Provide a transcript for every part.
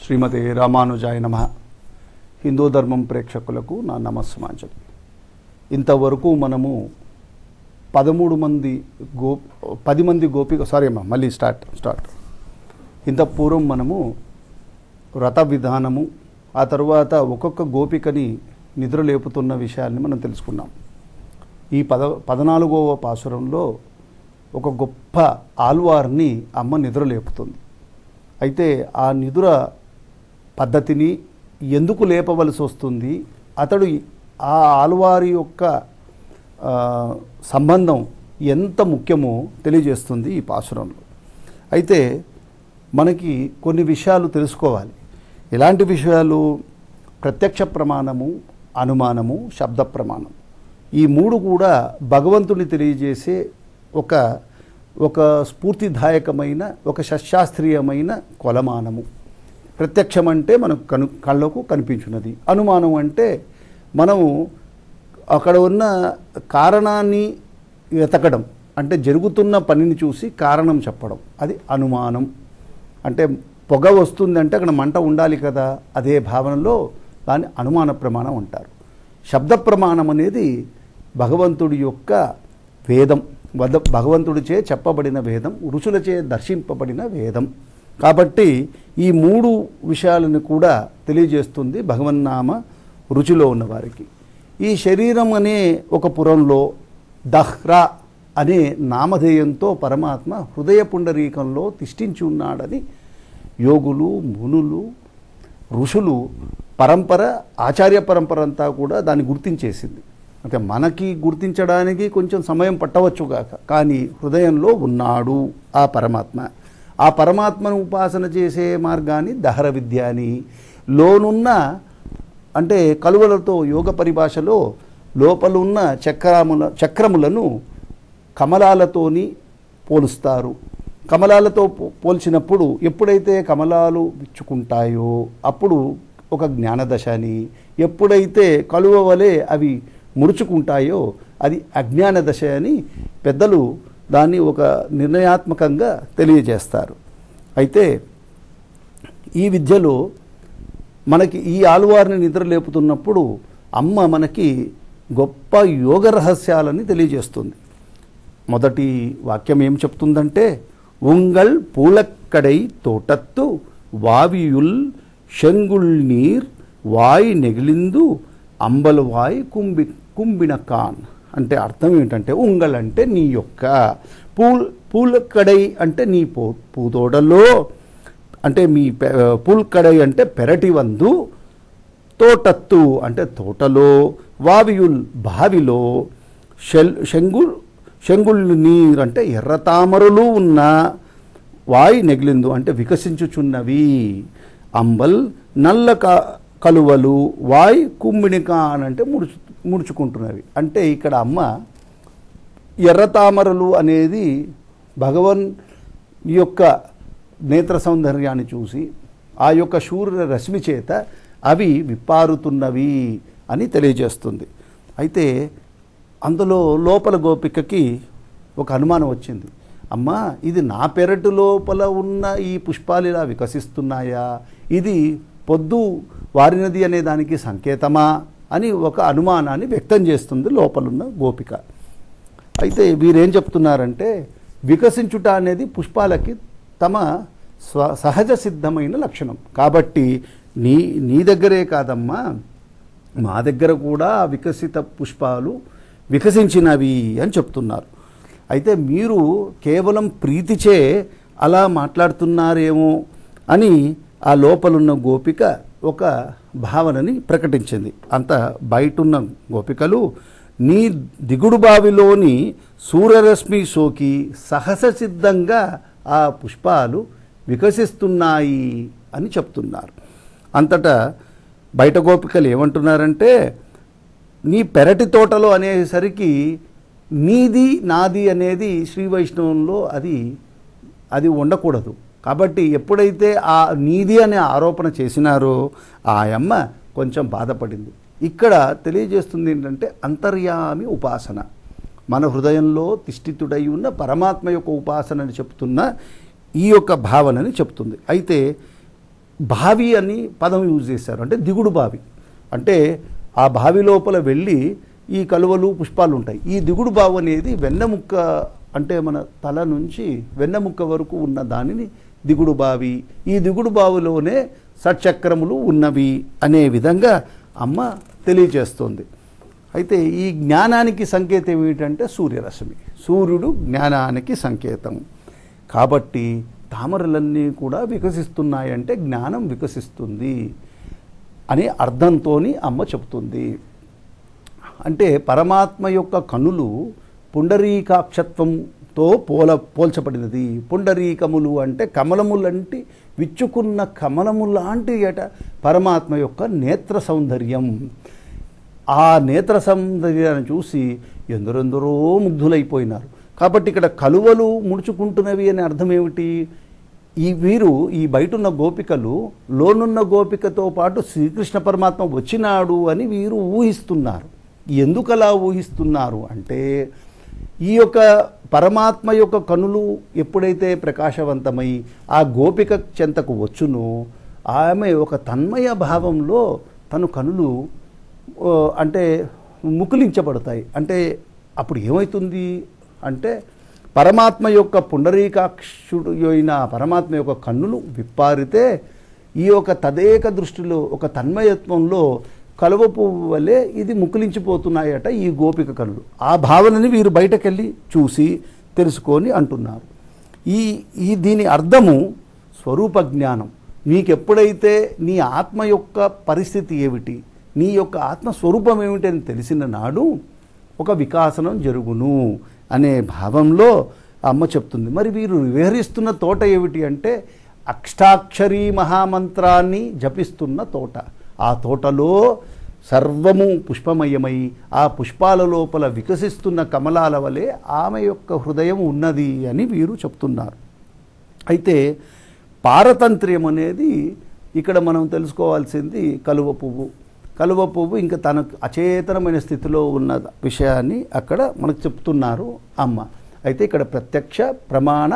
శ్రీమతి రామానుజాయ నమ హిందూ ధర్మం ప్రేక్షకులకు నా నమస్సుమాంజలి ఇంతవరకు మనము పదమూడు మంది గో పది మంది గోపిక సారీ అమ్మా మళ్ళీ స్టార్ట్ స్టార్ట్ ఇంత పూర్వం మనము వ్రత విధానము ఆ తరువాత ఒక్కొక్క గోపికని నిద్రలేపుతున్న విషయాన్ని మనం తెలుసుకున్నాం ఈ పద పద్నాలుగవ పాసురంలో ఒక గొప్ప ఆల్వార్ని అమ్మ నిద్రలేపుతుంది అయితే ఆ నిద్ర పద్ధతిని ఎందుకు లేపవలసి వస్తుంది అతడు ఆ ఆల్వారి యొక్క ఆ, సంబంధం ఎంత ముఖ్యమో తెలియజేస్తుంది ఈ పాసురంలో అయితే మనకి కొన్ని విషయాలు తెలుసుకోవాలి ఎలాంటి విషయాలు ప్రత్యక్ష ప్రమాణము అనుమానము శబ్ద ప్రమాణం ఈ మూడు కూడా భగవంతుని తెలియజేసే ఒక ఒక స్ఫూర్తిదాయకమైన ఒక శశాస్త్రీయమైన కొలమానము ప్రత్యక్షం అంటే మనకు కను కళ్ళకు కనిపించున్నది అనుమానం అంటే మనము అక్కడ ఉన్న కారణాన్ని వెతకడం అంటే జరుగుతున్న పనిని చూసి కారణం చెప్పడం అది అనుమానం అంటే పొగ వస్తుందంటే అక్కడ మంట ఉండాలి కదా అదే భావనలో దాన్ని అనుమాన ప్రమాణం అంటారు శబ్ద ప్రమాణం అనేది భగవంతుడి యొక్క వేదం వద భగవంతుడిచే చెప్పబడిన వేదం ఋషులచే దర్శింపబడిన వేదం కాబట్టి ఈ మూడు విషయాలను కూడా తెలియజేస్తుంది భగవన్నామ రుచిలో ఉన్నవారికి ఈ శరీరం అనే ఒక పురంలో దహ్రా అనే నామధేయంతో పరమాత్మ హృదయ పుండరీకంలో తిష్ఠించి ఉన్నాడని యోగులు మునులు ఋషులు పరంపర ఆచార్య పరంపర అంతా కూడా దాన్ని గుర్తించేసింది అంటే మనకి గుర్తించడానికి కొంచెం సమయం పట్టవచ్చుగాక కానీ హృదయంలో ఉన్నాడు ఆ పరమాత్మ ఆ పరమాత్మను ఉపాసన చేసే మార్గాన్ని దహర విద్య అని లోనున్న అంటే కలువలతో యోగ పరిభాషలో లోపలున్న చక్రముల చక్రములను కమలాలతోని పోలుస్తారు కమలాలతో పో- పోల్చినప్పుడు ఎప్పుడైతే కమలాలు విచ్చుకుంటాయో అప్పుడు ఒక జ్ఞానదశ అని ఎప్పుడైతే కలువ వలె అవి ముడుచుకుంటాయో అది అజ్ఞాన దశ అని పెద్దలు దాన్ని ఒక నిర్ణయాత్మకంగా తెలియజేస్తారు అయితే ఈ విద్యలో మనకి ఈ ఆలువారిని నిద్ర లేపుతున్నప్పుడు అమ్మ మనకి గొప్ప యోగ రహస్యాలని తెలియజేస్తుంది మొదటి వాక్యం ఏం చెప్తుందంటే ఉంగల్ పూలక్కడై తోటత్తు వావియుల్ షంగుల్ నీర్ వాయి నెగిలిందు అంబల్ వాయి కుంబి కుంబిన కాన్ అంటే అర్థం ఏంటంటే ఉంగల్ అంటే నీ యొక్క పూల్ పూలక్కడై అంటే నీ పూ పూతోటలో అంటే మీ పె- పూల్కడై అంటే పెరటి వందు తోటత్తు అంటే తోటలో వావియుల్ బావిలో షెల్ షంగుల్ షంగుల్ నీరు అంటే ఎర్ర తామరలు ఉన్న వాయి నెగిలిందు అంటే వికసించుచున్నవి అంబల్ నల్ల క కలువలు వాయి కుమ్మిణిక అని అంటే ముడుచు ముడుచుకుంటున్నవి అంటే ఇక్కడ అమ్మ ఎర్ర తామరలు అనేది భగవన్ యొక్క నేత్ర సౌందర్యాన్ని చూసి ఆ యొక్క సూర్య రశ్మి చేత అవి విప్పారుతున్నవి అని తెలియజేస్తుంది అయితే అందులో లోపల గోపికకి ఒక అనుమానం వచ్చింది అమ్మా ఇది నా పెరటు లోపల ఉన్న ఈ పుష్పాలు ఇలా వికసిస్తున్నాయా ఇది పొద్దు వారినది అనే దానికి సంకేతమా అని ఒక అనుమానాన్ని వ్యక్తం చేస్తుంది లోపలున్న గోపిక అయితే వీరేం చెప్తున్నారంటే వికసించుట అనేది పుష్పాలకి తమ స్వ సహజ సిద్ధమైన లక్షణం కాబట్టి నీ నీ దగ్గరే కాదమ్మా మా దగ్గర కూడా వికసిత పుష్పాలు వికసించినవి అని చెప్తున్నారు అయితే మీరు కేవలం ప్రీతిచే అలా మాట్లాడుతున్నారేమో అని ఆ లోపలున్న గోపిక ఒక భావనని ప్రకటించింది అంత బయటున్న గోపికలు నీ దిగుడు బావిలోని సూర్యరశ్మి సోకి సహజ సిద్ధంగా ఆ పుష్పాలు వికసిస్తున్నాయి అని చెప్తున్నారు అంతటా బయట గోపికలు ఏమంటున్నారంటే నీ పెరటి తోటలో అనేసరికి నీది నాది అనేది శ్రీ వైష్ణవంలో అది అది ఉండకూడదు కాబట్టి ఎప్పుడైతే ఆ నీది అనే ఆరోపణ చేసినారో ఆ అమ్మ కొంచెం బాధపడింది ఇక్కడ తెలియజేస్తుంది ఏంటంటే అంతర్యామి ఉపాసన మన హృదయంలో తిష్ఠితుడై ఉన్న పరమాత్మ యొక్క ఉపాసనని చెప్తున్న ఈ యొక్క భావనని చెప్తుంది అయితే బావి అని పదం యూజ్ చేశారు అంటే దిగుడు బావి అంటే ఆ బావి లోపల వెళ్ళి ఈ కలువలు పుష్పాలు ఉంటాయి ఈ దిగుడు బావి అనేది వెన్నెముక్క అంటే మన తల నుంచి వెన్నెముక్క వరకు ఉన్న దానిని దిగుడు బావి ఈ దిగుడు బావిలోనే షట్చక్రములు ఉన్నవి అనే విధంగా అమ్మ తెలియజేస్తుంది అయితే ఈ జ్ఞానానికి సంకేతం ఏమిటంటే సూర్యరశ్మి సూర్యుడు జ్ఞానానికి సంకేతం కాబట్టి తామరలన్నీ కూడా వికసిస్తున్నాయంటే జ్ఞానం వికసిస్తుంది అనే అర్థంతోని అమ్మ చెప్తుంది అంటే పరమాత్మ యొక్క కనులు పుండరీకాక్షత్వంతో పోల పోల్చబడినది పుండరీకములు అంటే కమలములంటి విచ్చుకున్న కమలము లాంటి అట పరమాత్మ యొక్క నేత్ర సౌందర్యం ఆ నేత్ర సౌందర్యాన్ని చూసి ఎందరెందరో ముగ్ధులైపోయినారు కాబట్టి ఇక్కడ కలువలు ముడుచుకుంటున్నవి అనే అర్థం ఏమిటి ఈ వీరు ఈ బయటున్న గోపికలు లోనున్న గోపికతో పాటు శ్రీకృష్ణ పరమాత్మ వచ్చినాడు అని వీరు ఊహిస్తున్నారు ఎందుకు అలా ఊహిస్తున్నారు అంటే ఈ యొక్క పరమాత్మ యొక్క కనులు ఎప్పుడైతే ప్రకాశవంతమై ఆ గోపిక చెంతకు వచ్చునో ఆమె ఒక తన్మయ భావంలో తను కనులు ఓ, అంటే ముకులించబడతాయి అంటే అప్పుడు ఏమవుతుంది అంటే పరమాత్మ యొక్క పుండరీకాక్షుడు అయిన పరమాత్మ యొక్క కన్నులు విప్పారితే ఈ యొక్క తదేక దృష్టిలో ఒక తన్మయత్వంలో కలువ పువ్వు వలె ఇది ముకులించిపోతున్నాయట ఈ గోపిక కనులు ఆ భావనని వీరు బయటకెళ్ళి చూసి తెలుసుకొని అంటున్నారు ఈ ఈ దీని అర్థము స్వరూప జ్ఞానం నీకెప్పుడైతే నీ ఆత్మ యొక్క పరిస్థితి ఏమిటి నీ యొక్క ఆత్మ స్వరూపం ఏమిటి అని తెలిసిన నాడు ఒక వికాసనం జరుగును అనే భావంలో అమ్మ చెప్తుంది మరి వీరు వివరిస్తున్న తోట ఏమిటి అంటే అష్టాక్షరీ మహామంత్రాన్ని జపిస్తున్న తోట ఆ తోటలో సర్వము పుష్పమయమై ఆ పుష్పాల లోపల వికసిస్తున్న కమలాల వలె ఆమె యొక్క హృదయం ఉన్నది అని వీరు చెప్తున్నారు అయితే పారతంత్ర్యం అనేది ఇక్కడ మనం తెలుసుకోవాల్సింది కలువ పువ్వు కలువ పువ్వు ఇంకా తనకు అచేతనమైన స్థితిలో ఉన్న విషయాన్ని అక్కడ మనకు చెప్తున్నారు అమ్మ అయితే ఇక్కడ ప్రత్యక్ష ప్రమాణ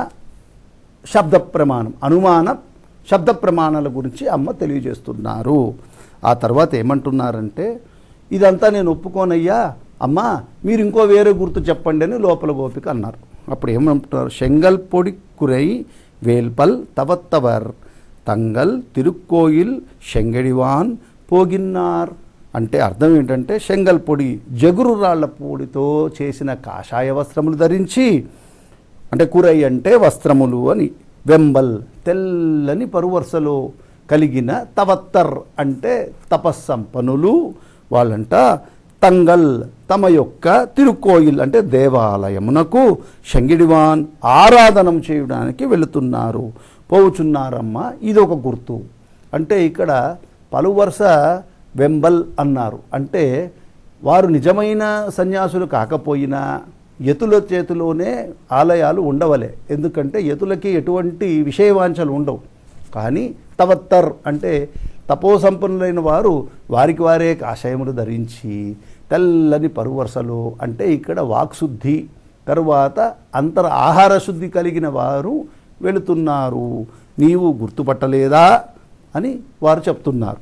శబ్ద ప్రమాణం అనుమాన శబ్ద ప్రమాణాల గురించి అమ్మ తెలియజేస్తున్నారు ఆ తర్వాత ఏమంటున్నారంటే ఇదంతా నేను ఒప్పుకోనయ్యా అమ్మా మీరు ఇంకో వేరే గుర్తు చెప్పండి అని లోపల గోపిక అన్నారు అప్పుడు ఏమంటున్నారు శంగల్ పొడి కురై వేల్పల్ తవత్తవర్ తంగల్ తిరుక్కోయిల్ శంగడివాన్ పోగిన్నార్ అంటే అర్థం ఏంటంటే శంగల్ పొడి జగురు రాళ్ల పొడితో చేసిన కాషాయ వస్త్రములు ధరించి అంటే కురై అంటే వస్త్రములు అని వెంబల్ తెల్లని పరువరుసలో కలిగిన తవత్తర్ అంటే తపస్సంపన్నులు వాళ్ళంట తంగల్ తమ యొక్క తిరుకోయిల్ అంటే దేవాలయమునకు షంగిడివాన్ ఆరాధనం చేయడానికి వెళుతున్నారు పోవుచున్నారమ్మ ఇది ఒక గుర్తు అంటే ఇక్కడ పలువరుస వెంబల్ అన్నారు అంటే వారు నిజమైన సన్యాసులు కాకపోయినా యతుల చేతిలోనే ఆలయాలు ఉండవలే ఎందుకంటే యతులకి ఎటువంటి విషయవాంఛలు ఉండవు కానీ తవత్తర్ అంటే తపోసంపన్నులైన వారు వారికి వారే కాషాయములు ధరించి తెల్లని పరువరుసలు అంటే ఇక్కడ వాక్శుద్ధి తరువాత అంతర ఆహార శుద్ధి కలిగిన వారు వెళుతున్నారు నీవు గుర్తుపట్టలేదా అని వారు చెప్తున్నారు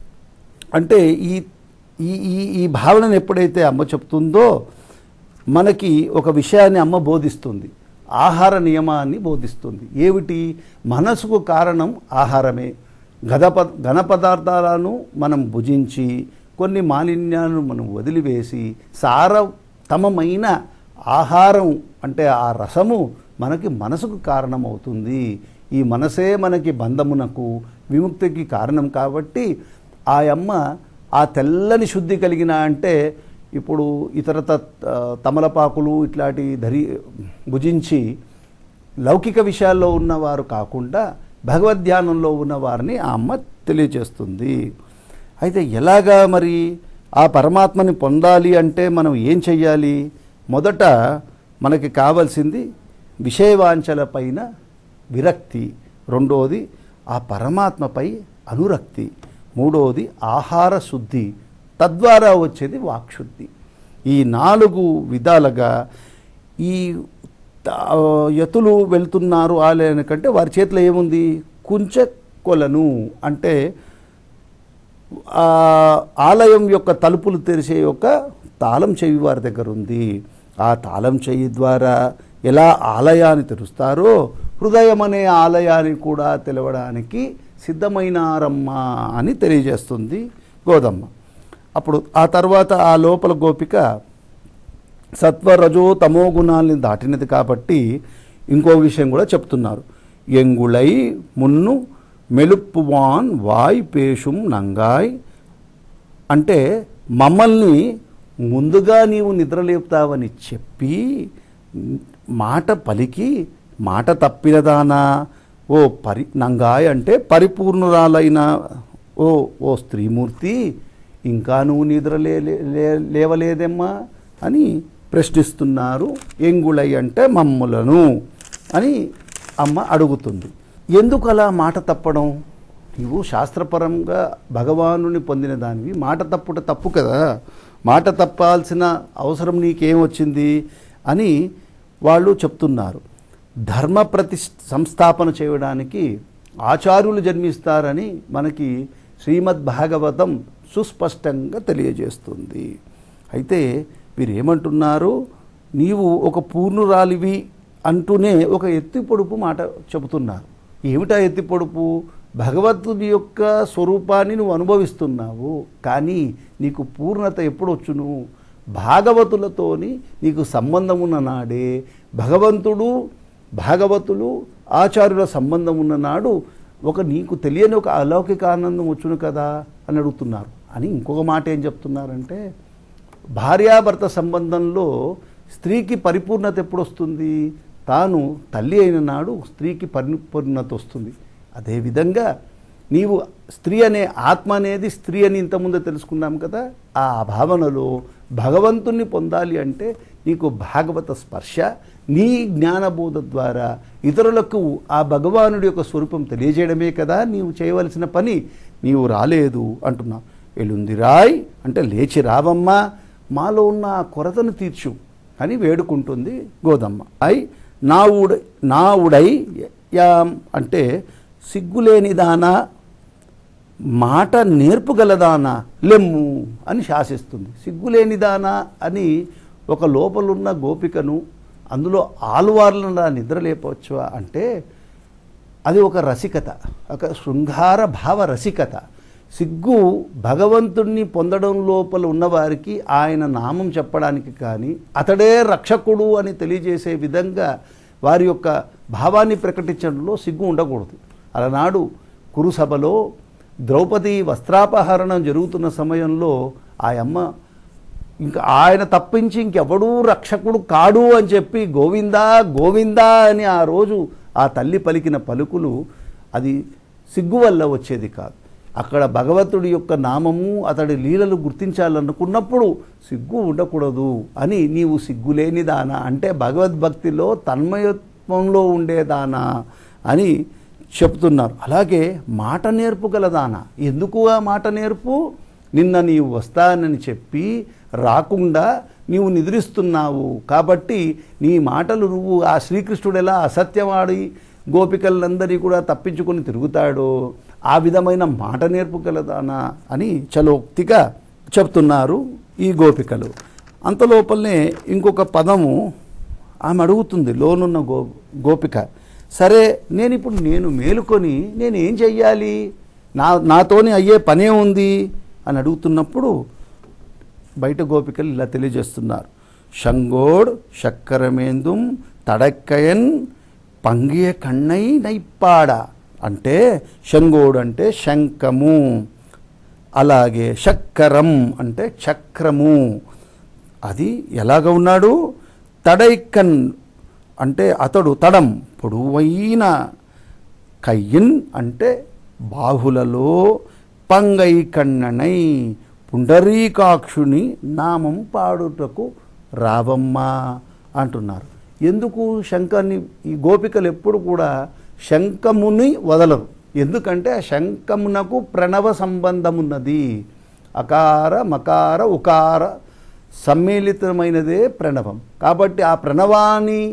అంటే ఈ ఈ ఈ ఈ భావనను ఎప్పుడైతే అమ్మ చెప్తుందో మనకి ఒక విషయాన్ని అమ్మ బోధిస్తుంది ఆహార నియమాన్ని బోధిస్తుంది ఏమిటి మనసుకు కారణం ఆహారమే గద ఘన పదార్థాలను మనం భుజించి కొన్ని మాలిన్యాలను మనం వదిలివేసి సారతమమైన ఆహారం అంటే ఆ రసము మనకి మనసుకు కారణమవుతుంది ఈ మనసే మనకి బంధమునకు విముక్తికి కారణం కాబట్టి ఆ అమ్మ ఆ తెల్లని శుద్ధి కలిగిన అంటే ఇప్పుడు ఇతరత ఆ, తమలపాకులు ఇట్లాంటి ధరి భుజించి లౌకిక విషయాల్లో ఉన్నవారు కాకుండా భగవద్ధ్యానంలో ఉన్న వారిని ఆ అమ్మ తెలియజేస్తుంది అయితే ఎలాగా మరి ఆ పరమాత్మని పొందాలి అంటే మనం ఏం చెయ్యాలి మొదట మనకి కావాల్సింది విషయవాంఛల పైన విరక్తి రెండోది ఆ పరమాత్మపై అనురక్తి మూడోది ఆహార శుద్ధి తద్వారా వచ్చేది వాక్శుద్ధి ఈ నాలుగు విధాలుగా ఈ త- యతులు వెళ్తున్నారు ఆలయానికంటే వారి చేతిలో ఏముంది కుంచె కొలను అంటే ఆ ఆలయం యొక్క తలుపులు తెరిచే యొక్క తాళం చెవి వారి దగ్గర ఉంది ఆ తాళం చెయ్యి ద్వారా ఎలా ఆలయాన్ని తెరుస్తారో హృదయం అనే ఆలయాన్ని కూడా తెలవడానికి సిద్ధమైనారమ్మ అని తెలియజేస్తుంది గోదమ్మ అప్పుడు ఆ తర్వాత ఆ లోపల గోపిక సత్వ రజో తమో గుణాల్ని దాటినది కాబట్టి ఇంకో విషయం కూడా చెప్తున్నారు ఎంగుళై మున్ను మెలుప్పువాన్ వాయ్ పేషుం నంగాయ్ అంటే మమ్మల్ని ముందుగా నీవు నిద్రలేపుతావని చెప్పి మాట పలికి మాట తప్పినదానా ఓ పరి నంగాయ్ అంటే పరిపూర్ణురాలైన ఓ ఓ స్త్రీమూర్తి ఇంకా నువ్వు నిద్ర లే లే- లేవలేదమ్మా అని ప్రశ్నిస్తున్నారు ఎంగుళై అంటే మమ్ములను అని అమ్మ అడుగుతుంది ఎందుకు అలా మాట తప్పడం నీవు శాస్త్రపరంగా భగవానుని పొందిన దానివి మాట తప్పుట తప్పు కదా మాట తప్పాల్సిన అవసరం నీకేం వచ్చింది అని వాళ్ళు చెప్తున్నారు ధర్మ ప్రతి సంస్థాపన చేయడానికి ఆచార్యులు జన్మిస్తారని మనకి శ్రీమద్ భాగవతం సుస్పష్టంగా తెలియజేస్తుంది అయితే వీరు ఏమంటున్నారు నీవు ఒక పూర్ణురాలివి అంటూనే ఒక ఎత్తి పొడుపు మాట చెబుతున్నారు ఏమిటా ఎత్తి పొడుపు భగవంతుని యొక్క స్వరూపాన్ని నువ్వు అనుభవిస్తున్నావు కానీ నీకు పూర్ణత ఎప్పుడు వచ్చును భాగవతులతోని నీకు సంబంధం ఉన్న నాడే భగవంతుడు భాగవతులు ఆచార్యుల సంబంధం ఉన్న నాడు ఒక నీకు తెలియని ఒక అలౌకిక ఆనందం వచ్చును కదా అని అడుగుతున్నారు అని ఇంకొక మాట ఏం చెప్తున్నారంటే భార్యాభర్త సంబంధంలో స్త్రీకి పరిపూర్ణత ఎప్పుడు వస్తుంది తాను తల్లి అయిన నాడు స్త్రీకి పరిపూర్ణత వస్తుంది అదేవిధంగా నీవు స్త్రీ అనే ఆత్మ అనేది స్త్రీ అని ఇంతకుముందు తెలుసుకున్నాం కదా ఆ భావనలో భగవంతుణ్ణి పొందాలి అంటే నీకు భాగవత స్పర్శ నీ జ్ఞానబోధ ద్వారా ఇతరులకు ఆ భగవానుడి యొక్క స్వరూపం తెలియజేయడమే కదా నీవు చేయవలసిన పని నీవు రాలేదు అంటున్నావు ఎలుందిరాయ్ అంటే లేచి రావమ్మా మాలో ఉన్న ఆ కొరతను తీర్చు అని వేడుకుంటుంది గోదమ్మ ఐ నా ఉడ నా ఉడై యాం అంటే సిగ్గులేనిదానా మాట నేర్పుగలదానా లెమ్ము అని శాసిస్తుంది సిగ్గులేనిదానా అని ఒక లోపలున్న గోపికను అందులో ఆలువార్లను నిద్ర లేపవచ్చువా అంటే అది ఒక రసికత ఒక శృంగార భావ రసికత సిగ్గు భగవంతుణ్ణి పొందడం లోపల ఉన్నవారికి ఆయన నామం చెప్పడానికి కానీ అతడే రక్షకుడు అని తెలియజేసే విధంగా వారి యొక్క భావాన్ని ప్రకటించడంలో సిగ్గు ఉండకూడదు అలనాడు కురుసభలో ద్రౌపది వస్త్రాపహరణం జరుగుతున్న సమయంలో ఆ అమ్మ ఇంకా ఆయన తప్పించి ఇంకెవడూ రక్షకుడు కాడు అని చెప్పి గోవిందా గోవిందా అని ఆ రోజు ఆ తల్లి పలికిన పలుకులు అది సిగ్గు వల్ల వచ్చేది కాదు అక్కడ భగవంతుడి యొక్క నామము అతడి లీలలు గుర్తించాలనుకున్నప్పుడు సిగ్గు ఉండకూడదు అని నీవు సిగ్గులేని దానా అంటే భగవద్భక్తిలో తన్మయత్వంలో ఉండేదానా అని చెప్తున్నారు అలాగే మాట నేర్పు గలదానా ఎందుకు ఆ మాట నేర్పు నిన్న నీవు వస్తానని చెప్పి రాకుండా నీవు నిద్రిస్తున్నావు కాబట్టి నీ మాటలు నువ్వు ఆ శ్రీకృష్ణుడు ఎలా అసత్యవాడి గోపికలందరి కూడా తప్పించుకొని తిరుగుతాడో ఆ విధమైన మాట నేర్పు గలదానా అని చలోక్తిగా చెప్తున్నారు ఈ గోపికలు అంతలోపలనే ఇంకొక పదము ఆమె అడుగుతుంది లోనున్న గో గోపిక సరే నేను ఇప్పుడు నేను మేలుకొని నేను ఏం చెయ్యాలి నా నాతోని అయ్యే పనే ఉంది అని అడుగుతున్నప్పుడు బయట గోపికలు ఇలా తెలియజేస్తున్నారు షంగోడ్ శక్కరమేందుం తడక్కయన్ పంగియ కన్నై నైప్పాడ అంటే షంగోడు అంటే శంఖము అలాగే చక్కరం అంటే చక్రము అది ఎలాగ ఉన్నాడు తడైకన్ అంటే అతడు తడం పొడవైన కయ్యన్ అంటే బాహులలో పంగై కన్ననై పుండరీకాక్షుని నామం పాడుటకు రావమ్మ అంటున్నారు ఎందుకు శంఖాన్ని ఈ గోపికలు ఎప్పుడు కూడా శంఖముని వదలరు ఎందుకంటే ఆ శంఖమునకు ప్రణవ సంబంధమున్నది అకార మకార ఉకార సమ్మిళితమైనదే ప్రణవం కాబట్టి ఆ ప్రణవాన్ని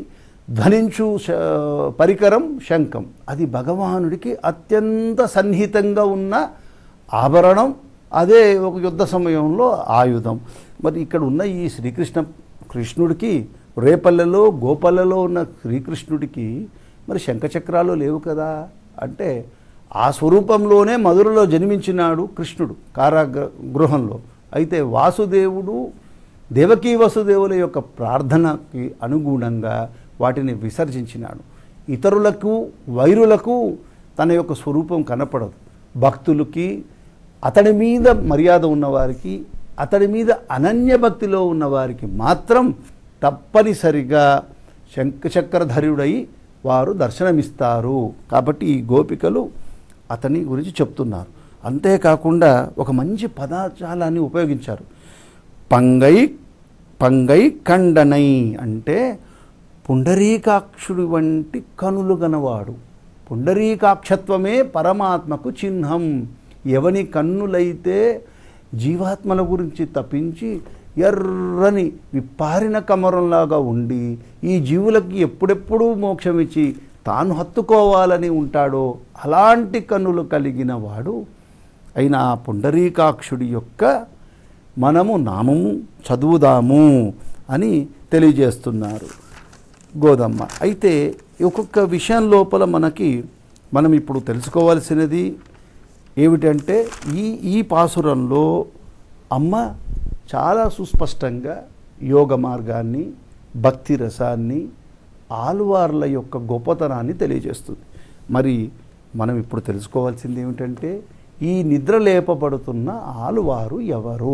ధ్వనించు శ- పరికరం శంఖం అది భగవానుడికి అత్యంత సన్నిహితంగా ఉన్న ఆభరణం అదే ఒక యుద్ధ సమయంలో ఆయుధం మరి ఇక్కడ ఉన్న ఈ శ్రీకృష్ణ కృష్ణుడికి రేపల్లెలో గోపల్లెలో ఉన్న శ్రీకృష్ణుడికి మరి శంఖచక్రాలు లేవు కదా అంటే ఆ స్వరూపంలోనే మధురలో జన్మించినాడు కృష్ణుడు కారాగృ గృహంలో అయితే వాసుదేవుడు దేవకీ వసుదేవుల యొక్క ప్రార్థనకి అనుగుణంగా వాటిని విసర్జించినాడు ఇతరులకు వైరులకు తన యొక్క స్వరూపం కనపడదు భక్తులకి అతడి మీద మర్యాద ఉన్నవారికి అతడి మీద అనన్య భక్తిలో ఉన్నవారికి మాత్రం తప్పనిసరిగా శంఖచక్రధరుడై వారు దర్శనమిస్తారు కాబట్టి ఈ గోపికలు అతని గురించి చెప్తున్నారు అంతేకాకుండా ఒక మంచి పదార్థాలాన్ని ఉపయోగించారు పంగై పంగై కండనై అంటే పుండరీకాక్షుడి వంటి కనులు గనవాడు పుండరీకాక్షత్వమే పరమాత్మకు చిహ్నం ఎవని కన్నులైతే జీవాత్మల గురించి తప్పించి ఎర్రని విప్పారిన కమరంలాగా ఉండి ఈ జీవులకి ఎప్పుడెప్పుడూ మోక్షం ఇచ్చి తాను హత్తుకోవాలని ఉంటాడో అలాంటి కన్నులు కలిగిన వాడు అయిన ఆ పుండరీకాక్షుడి యొక్క మనము నామము చదువుదాము అని తెలియజేస్తున్నారు గోదమ్మ అయితే ఒక్కొక్క విషయం లోపల మనకి మనం ఇప్పుడు తెలుసుకోవాల్సినది ఏమిటంటే ఈ ఈ పాసురంలో అమ్మ చాలా సుస్పష్టంగా యోగ మార్గాన్ని భక్తి రసాన్ని ఆలువార్ల యొక్క గొప్పతనాన్ని తెలియజేస్తుంది మరి మనం ఇప్పుడు తెలుసుకోవాల్సింది ఏమిటంటే ఈ నిద్ర లేపబడుతున్న ఆలువారు ఎవరు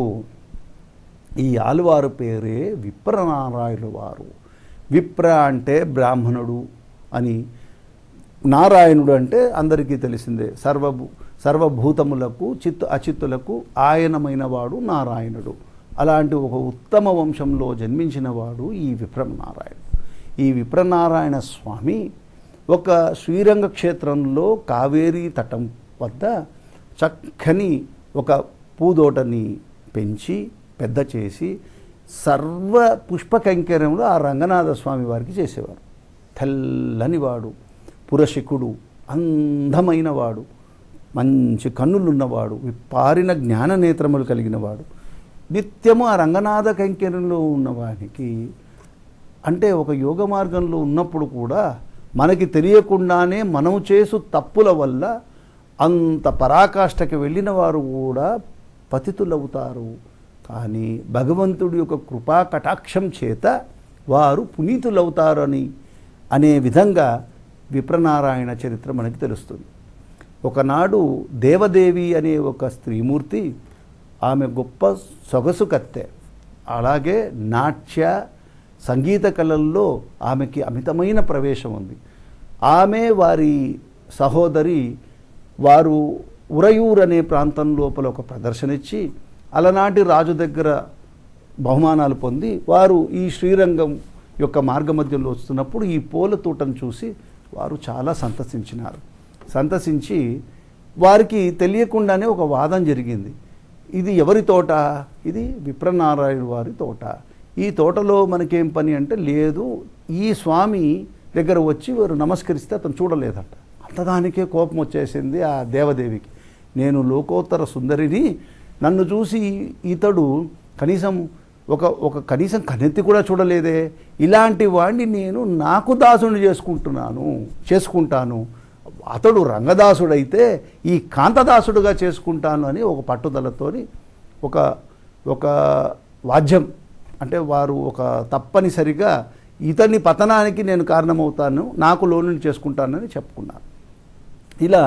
ఈ ఆలువారు పేరే విప్రనారాయణ వారు విప్ర అంటే బ్రాహ్మణుడు అని నారాయణుడు అంటే అందరికీ తెలిసిందే సర్వభూ సర్వభూతములకు చిత్తు అచిత్తులకు ఆయనమైన వాడు నారాయణుడు అలాంటి ఒక ఉత్తమ వంశంలో జన్మించిన వాడు ఈ విప్రనారాయణుడు ఈ విప్రనారాయణ స్వామి ఒక శ్రీరంగ క్షేత్రంలో కావేరీ తటం వద్ద చక్కని ఒక పూదోటని పెంచి పెద్ద చేసి సర్వ పుష్పకంకర్యంలో ఆ రంగనాథ స్వామి వారికి చేసేవారు తెల్లని వాడు పురశికుడు అందమైన వాడు మంచి కన్నులున్నవాడు విప్పారిన జ్ఞాన నేత్రములు కలిగిన వాడు నిత్యము ఆ రంగనాథ కైంకర్యంలో ఉన్నవానికి అంటే ఒక యోగ మార్గంలో ఉన్నప్పుడు కూడా మనకి తెలియకుండానే మనం చేసు తప్పుల వల్ల అంత పరాకాష్ఠకి వెళ్ళిన వారు కూడా పతితులవుతారు కానీ భగవంతుడి యొక్క కృపా కటాక్షం చేత వారు పునీతులవుతారని అనే విధంగా విప్రనారాయణ చరిత్ర మనకి తెలుస్తుంది ఒకనాడు దేవదేవి అనే ఒక స్త్రీమూర్తి ఆమె గొప్ప సొగసు కత్తె అలాగే నాట్య సంగీత కళల్లో ఆమెకి అమితమైన ప్రవేశం ఉంది ఆమె వారి సహోదరి వారు ఉరయూర్ అనే ప్రాంతం లోపల ఒక ప్రదర్శన ఇచ్చి అలనాటి రాజు దగ్గర బహుమానాలు పొంది వారు ఈ శ్రీరంగం యొక్క మార్గమధ్యంలో వస్తున్నప్పుడు ఈ పూల తోటను చూసి వారు చాలా సంతసించినారు సంతసించి వారికి తెలియకుండానే ఒక వాదం జరిగింది ఇది ఎవరి తోట ఇది విప్రనారాయణ వారి తోట ఈ తోటలో మనకేం పని అంటే లేదు ఈ స్వామి దగ్గర వచ్చి వారు నమస్కరిస్తే అతను చూడలేదంట అంతదానికే కోపం వచ్చేసింది ఆ దేవదేవికి నేను లోకోత్తర సుందరిని నన్ను చూసి ఇతడు కనీసం ఒక ఒక కనీసం కనెత్తి కూడా చూడలేదే ఇలాంటి వాడిని నేను నాకు దాసుని చేసుకుంటున్నాను చేసుకుంటాను అతడు రంగదాసుడైతే ఈ కాంతదాసుడుగా చేసుకుంటాను అని ఒక పట్టుదలతోని ఒక ఒక వాద్యం అంటే వారు ఒక తప్పనిసరిగా ఇతని పతనానికి నేను కారణమవుతాను నాకు లోను చేసుకుంటానని చెప్పుకున్నారు ఇలా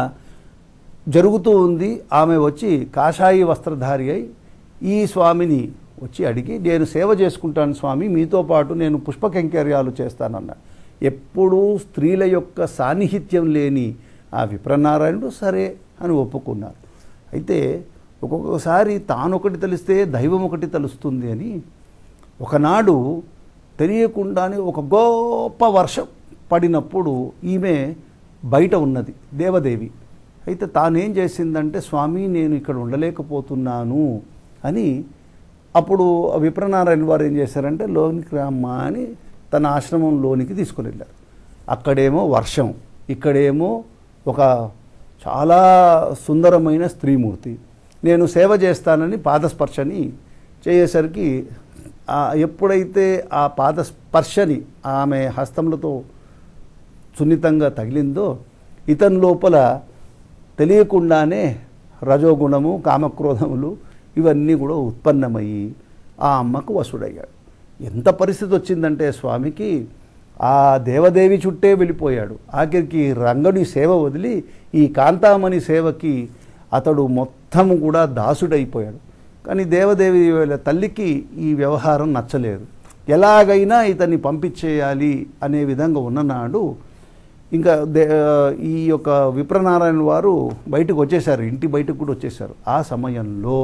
జరుగుతూ ఉంది ఆమె వచ్చి కాషాయి వస్త్రధారి అయి ఈ స్వామిని వచ్చి అడిగి నేను సేవ చేసుకుంటాను స్వామి మీతో పాటు నేను పుష్పకంకర్యాలు చేస్తానన్నాడు ఎప్పుడూ స్త్రీల యొక్క సాన్నిహిత్యం లేని ఆ విప్రనారాయణుడు సరే అని ఒప్పుకున్నారు అయితే ఒక్కొక్కసారి తానొకటి తెలిస్తే దైవం ఒకటి తెలుస్తుంది అని ఒకనాడు తెలియకుండానే ఒక గొప్ప వర్షం పడినప్పుడు ఈమె బయట ఉన్నది దేవదేవి అయితే తానేం చేసిందంటే స్వామి నేను ఇక్కడ ఉండలేకపోతున్నాను అని అప్పుడు విప్రనారాయణ వారు ఏం చేశారంటే లోనికి రామ్మా అని తన ఆశ్రమంలోనికి తీసుకుని వెళ్ళారు అక్కడేమో వర్షం ఇక్కడేమో ఒక చాలా సుందరమైన స్త్రీమూర్తి నేను సేవ చేస్తానని పాదస్పర్శని చేసేసరికి ఆ ఎప్పుడైతే ఆ పాదస్పర్శని ఆమె హస్తములతో సున్నితంగా తగిలిందో ఇతని లోపల తెలియకుండానే రజోగుణము కామక్రోధములు ఇవన్నీ కూడా ఉత్పన్నమయ్యి ఆ అమ్మకు వసుడయ్యాడు ఎంత పరిస్థితి వచ్చిందంటే స్వామికి ఆ దేవదేవి చుట్టే వెళ్ళిపోయాడు ఆఖరికి రంగడి సేవ వదిలి ఈ కాంతామణి సేవకి అతడు మొత్తం కూడా దాసుడైపోయాడు కానీ దేవదేవి వాళ్ళ తల్లికి ఈ వ్యవహారం నచ్చలేదు ఎలాగైనా ఇతన్ని పంపించేయాలి అనే విధంగా ఉన్ననాడు ఇంకా దే ఈ యొక్క విప్రనారాయణ వారు బయటకు వచ్చేసారు ఇంటి బయటకు కూడా వచ్చేసారు ఆ సమయంలో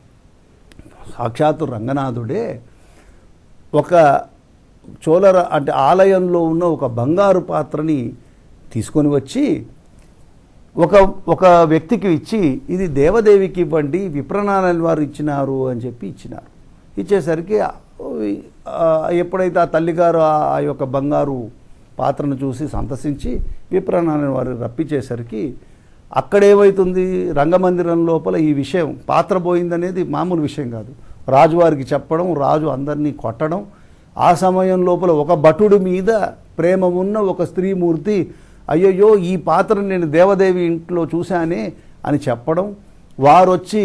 సాక్షాత్తు రంగనాథుడే ఒక చోళర అంటే ఆలయంలో ఉన్న ఒక బంగారు పాత్రని తీసుకొని వచ్చి ఒక ఒక వ్యక్తికి ఇచ్చి ఇది దేవదేవికి ఇవ్వండి విప్రనారాయణ వారు ఇచ్చినారు అని చెప్పి ఇచ్చినారు ఇచ్చేసరికి ఆ, ఎప్పుడైతే ఆ తల్లిగారు ఆ- ఆ యొక్క బంగారు పాత్రను చూసి సంతసించి విప్రనారాయణ వారు రప్పించేసరికి అక్కడేమవుతుంది రంగమందిరం లోపల ఈ విషయం పాత్ర పోయిందనేది మామూలు విషయం కాదు రాజువారికి చెప్పడం రాజు అందరినీ కొట్టడం ఆ సమయం లోపల ఒక భటుడి మీద ప్రేమ ఉన్న ఒక స్త్రీమూర్తి అయ్యయ్యో ఈ పాత్రను నేను దేవదేవి ఇంట్లో చూశానే అని చెప్పడం వారొచ్చి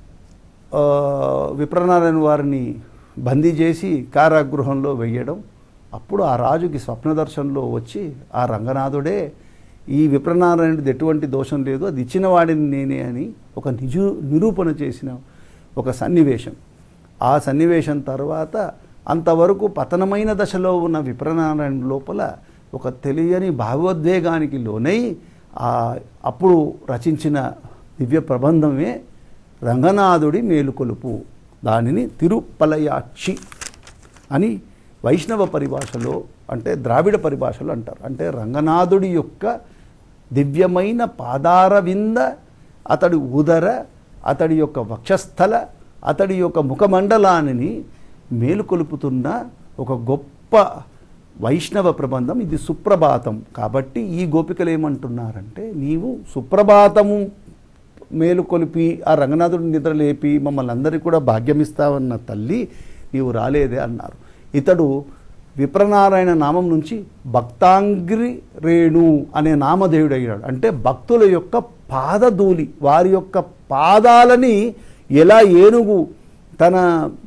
ఆ, విప్రనారాయణ వారిని బందీ చేసి కారాగృహంలో వెయ్యడం అప్పుడు ఆ రాజుకి స్వప్న దర్శనంలో వచ్చి ఆ రంగనాథుడే ఈ విప్రనారాయణుడిది ఎటువంటి దోషం లేదు అది ఇచ్చిన వాడిని నేనే అని ఒక నిజు నిరూపణ చేసిన ఒక సన్నివేశం ఆ సన్నివేశం తర్వాత అంతవరకు పతనమైన దశలో ఉన్న విప్రనారాయణ లోపల ఒక తెలియని భావోద్వేగానికి లోనై ఆ అప్పుడు రచించిన దివ్య ప్రబంధమే రంగనాథుడి మేలుకొలుపు దానిని తిరుపలయాక్షి అని వైష్ణవ పరిభాషలో అంటే ద్రావిడ పరిభాషలో అంటారు అంటే రంగనాథుడి యొక్క దివ్యమైన పాదార వింద అతడి ఉదర అతడి యొక్క వక్షస్థల అతడి యొక్క ముఖమండలాన్ని మేలుకొలుపుతున్న ఒక గొప్ప వైష్ణవ ప్రబంధం ఇది సుప్రభాతం కాబట్టి ఈ గోపికలు ఏమంటున్నారంటే నీవు సుప్రభాతము మేలుకొలిపి ఆ రంగనాథుడిని నిద్రలేపి మమ్మల్ని అందరికీ కూడా భాగ్యమిస్తావన్న తల్లి నీవు రాలేదే అన్నారు ఇతడు విప్రనారాయణ నామం నుంచి భక్తాంగ్రి రేణు అనే నామధేయుడు అయ్యాడు అంటే భక్తుల యొక్క పాదధూళి వారి యొక్క పాదాలని ఎలా ఏనుగు తన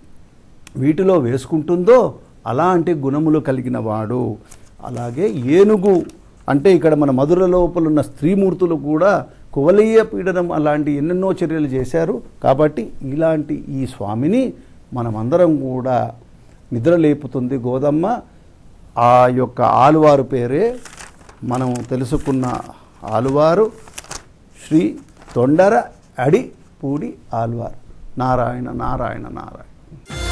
వీటిలో వేసుకుంటుందో అలాంటి గుణములు కలిగిన వాడు అలాగే ఏనుగు అంటే ఇక్కడ మన మధుర లోపల ఉన్న స్త్రీమూర్తులు కూడా కువలీయ పీడనం అలాంటి ఎన్నెన్నో చర్యలు చేశారు కాబట్టి ఇలాంటి ఈ స్వామిని మనమందరం కూడా నిద్రలేపుతుంది గోదమ్మ ఆ యొక్క ఆలువారు పేరే మనం తెలుసుకున్న ఆలువారు శ్రీ తొండర అడి పూడి ఆల్వార్ నారాయణ నారాయణ నారాయణ